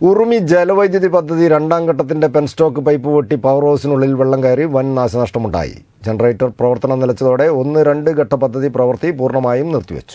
ഉറുമി ജലവൈദ്യുതി പദ്ധതി രണ്ടാം ഘട്ടത്തിന്റെ പെൻസ്റ്റോക്ക് പൈപ്പ് പൊട്ടി പവർ ഹൗസിനുള്ളിൽ വെള്ളം കയറി വൻ നാശനഷ്ടമുണ്ടായി ജനറേറ്റർ പ്രവർത്തനം നിലച്ചതോടെ ഒന്ന് രണ്ട് ഘട്ട പദ്ധതി പ്രവൃത്തി പൂർണ്ണമായും നിർത്തിവെച്ചു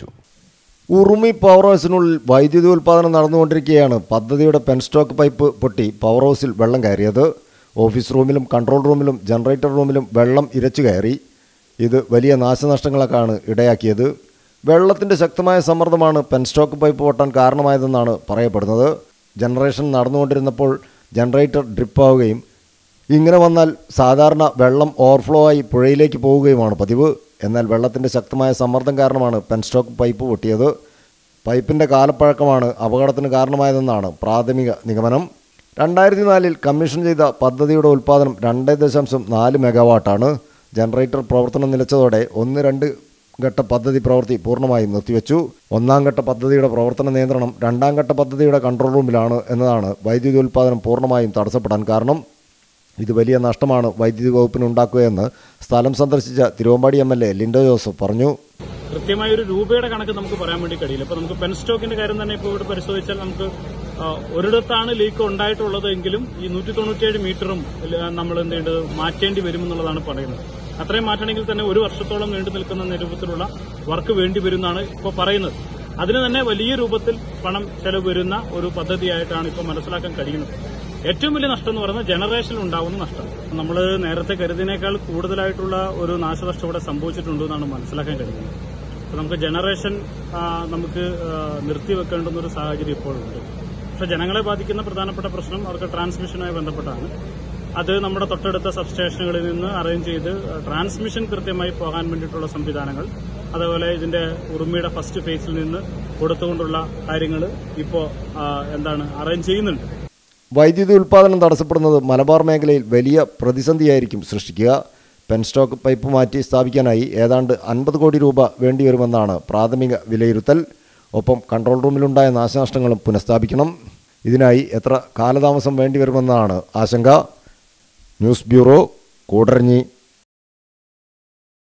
ഉറുമി പവർ ഹൗസിനുള്ളിൽ വൈദ്യുതി ഉൽപ്പാദനം നടന്നുകൊണ്ടിരിക്കുകയാണ് പദ്ധതിയുടെ പെൻസ്റ്റോക്ക് പൈപ്പ് പൊട്ടി പവർ ഹൗസിൽ വെള്ളം കയറിയത് ഓഫീസ് റൂമിലും കൺട്രോൾ റൂമിലും ജനറേറ്റർ റൂമിലും വെള്ളം ഇരച്ചു കയറി ഇത് വലിയ നാശനഷ്ടങ്ങളൊക്കെയാണ് ഇടയാക്കിയത് വെള്ളത്തിൻ്റെ ശക്തമായ സമ്മർദ്ദമാണ് പെൻസ്റ്റോക്ക് പൈപ്പ് പൊട്ടാൻ കാരണമായതെന്നാണ് പറയപ്പെടുന്നത് ജനറേഷൻ നടന്നുകൊണ്ടിരുന്നപ്പോൾ ജനറേറ്റർ ഡ്രിപ്പാവുകയും ഇങ്ങനെ വന്നാൽ സാധാരണ വെള്ളം ഓവർഫ്ലോ ആയി പുഴയിലേക്ക് പോവുകയുമാണ് പതിവ് എന്നാൽ വെള്ളത്തിൻ്റെ ശക്തമായ സമ്മർദ്ദം കാരണമാണ് പെൻസ്റ്റോക്ക് പൈപ്പ് പൊട്ടിയത് പൈപ്പിൻ്റെ കാലപ്പഴക്കമാണ് അപകടത്തിന് കാരണമായതെന്നാണ് പ്രാഥമിക നിഗമനം രണ്ടായിരത്തി നാലിൽ കമ്മീഷൻ ചെയ്ത പദ്ധതിയുടെ ഉൽപ്പാദനം രണ്ട് ദശാംശം നാല് മെഗാവാട്ടാണ് ജനറേറ്റർ പ്രവർത്തനം നിലച്ചതോടെ ഒന്ന് രണ്ട് ഘട്ട പദ്ധതി പ്രവൃത്തി പൂർണ്ണമായും നിർത്തിവെച്ചു ഒന്നാം ഘട്ട പദ്ധതിയുടെ പ്രവർത്തന നിയന്ത്രണം രണ്ടാം ഘട്ട പദ്ധതിയുടെ കൺട്രോൾ റൂമിലാണ് എന്നതാണ് വൈദ്യുതി ഉൽപ്പാദനം പൂർണ്ണമായും തടസ്സപ്പെടാൻ കാരണം ഇത് വലിയ നഷ്ടമാണ് വൈദ്യുതി വകുപ്പിന് ഉണ്ടാക്കുകയെന്ന് സ്ഥലം സന്ദർശിച്ച Thiruvambady M L A Lindo Joseph പറഞ്ഞു കൃത്യമായ ഒരു രൂപയുടെ കണക്ക് നമുക്ക് പറയാൻ വേണ്ടി കഴിയില്ല ഇപ്പൊ നമുക്ക് പെൻ സ്റ്റോക്കിന്റെ കാര്യം തന്നെ ഇപ്പോൾ ഇവിടെ പരിശോധിച്ചാൽ നമുക്ക് ആ, ഒരിടത്താണ് ലീക്ക് ഉണ്ടായിട്ടുള്ളത് എങ്കിലും ഈ നൂറ്റി തൊണ്ണൂറ്റിയേഴ് മീറ്ററും ല- നമ്മൾ എന്ത് ചെയ്യേണ്ടത് മാറ്റേണ്ടി വരുമെന്നുള്ളതാണ് പറയുന്നത് അത്രയും മാറ്റണമെങ്കിൽ തന്നെ ഒരു വർഷത്തോളം നീണ്ടു നിൽക്കുന്ന രൂപത്തിലുള്ള വർക്ക് വേണ്ടി വരുമെന്നാണ് ഇപ്പോൾ പറയുന്നത് അതിന് തന്നെ വലിയ രൂപത്തിൽ പണം ചെലവ് വരുന്ന ഒരു പദ്ധതിയായിട്ടാണ് ഇപ്പോൾ മനസ്സിലാക്കാൻ കഴിയുന്നത് ഏറ്റവും വലിയ നഷ്ടം എന്ന് പറയുന്നത് ജനറേഷനിൽ ഉണ്ടാകുന്ന നഷ്ടം നമ്മൾ നേരത്തെ കരുതിനേക്കാൾ കൂടുതലായിട്ടുള്ള ഒരു നാശനഷ്ടം ഇവിടെ സംഭവിച്ചിട്ടുണ്ട് എന്നാണ് മനസ്സിലാക്കാൻ കഴിയുന്നത് അപ്പൊ നമുക്ക് ജനറേഷൻ ആ, നമുക്ക് ആ, നിർത്തിവെക്കേണ്ടുന്ന ഒരു സാഹചര്യം ഇപ്പോഴുണ്ട് പക്ഷെ ജനങ്ങളെ ബാധിക്കുന്ന പ്രധാനപ്പെട്ട പ്രശ്നം അവർക്ക് ട്രാൻസ്മിഷനുമായി ബന്ധപ്പെട്ടാണ് അത് നമ്മുടെ തൊട്ടടുത്ത സബ്സ്റ്റേഷനുകളിൽ നിന്ന് അറേഞ്ച് ചെയ്ത് ട്രാൻസ്മിഷൻ കൃത്യമായി പോകാൻ വേണ്ടിയിട്ടുള്ള സംവിധാനങ്ങൾ അതേപോലെ ഇതിന്റെ ഉറുമിയുടെ ഫസ്റ്റ് ഫേസിൽ നിന്ന് കൊടുത്തുകൊണ്ടുള്ള കാര്യങ്ങൾ ഇപ്പോൾ എന്താണ് അറേഞ്ച് ചെയ്യുന്നുണ്ട് വൈദ്യുതി ഉൽപ്പാദനം തടസ്സപ്പെടുന്നത് മലബാർ മേഖലയിൽ വലിയ പ്രതിസന്ധിയായിരിക്കും സൃഷ്ടിക്കുക പെൻസ്റ്റോക്ക് പൈപ്പ് മാറ്റി സ്ഥാപിക്കാനായി ഏതാണ്ട് അൻപത് കോടി രൂപ വേണ്ടിവരുമെന്നാണ് പ്രാഥമിക വിലയിരുത്തൽ ഒപ്പം കൺട്രോൾ റൂമിലുണ്ടായ നാശനഷ്ടങ്ങളും പുനഃസ്ഥാപിക്കണം ഇതിനായി എത്ര കാലതാമസം വേണ്ടിവരുമെന്നാണ് ആശങ്ക ന്യൂസ് ബ്യൂറോ കൂടരഞ്ഞി